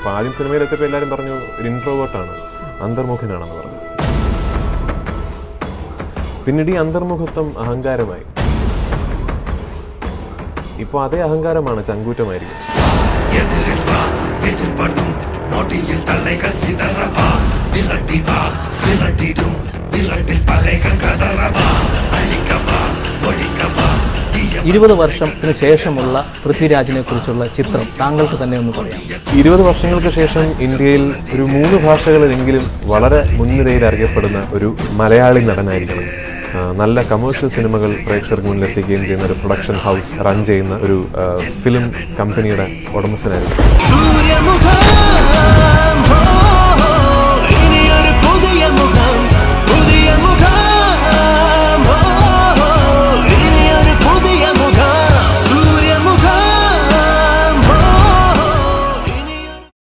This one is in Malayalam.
അപ്പോൾ ആദ്യം സിനിമയിലെത്തിയപ്പോൾ എല്ലാവരും പറഞ്ഞു ഒരു ഇൻട്രോവേർട്ടാണ് അന്തർമുഖനാണെന്ന് പറഞ്ഞു പിന്നീട് ഈ അന്തർമുഖത്വം അഹങ്കാരമായി ഇപ്പോൾ അതേ അഹങ്കാരമാണ് ചങ്കൂറ്റമായിരിക്കുന്നത് எதிரில் வா எதிர்படும் நொடியில் தலைகள் சிதறவா விரட்டி வா விரட்டிடும் விரட்டில் பகைகள் கதறவா அழிக்கவா ஒழிக்கவா தீய ഇരുപത് വർഷത്തിന് ശേഷമുള്ള പൃഥ്വിരാജിനെ കുറിച്ചുള്ള ചിത്രം താങ്കൾക്ക് തന്നെ ഒന്ന് പറയാം ഇരുപത് വർഷങ്ങൾക്ക് ശേഷം ഇന്ത്യയിൽ ഒരു മൂന്ന് ഭാഷകളിലെങ്കിലും വളരെ മുൻനിരയിൽ അറിയപ്പെടുന്ന ഒരു മലയാളി നടനായിരിക്കണം ആ, നല്ല കമേഴ്ഷ്യൽ സിനിമകൾ പ്രേക്ഷകർക്ക് മുന്നിൽ എത്തിക്കുകയും ചെയ്യുന്ന ഒരു പ്രൊഡക്ഷൻ ഹൗസ് റൺ ചെയ്യുന്ന ഒരു ആ, ഫിലിം കമ്പനിയുടെ ഉടമസ്ഥനായിരിക്കും சூரியமுகம்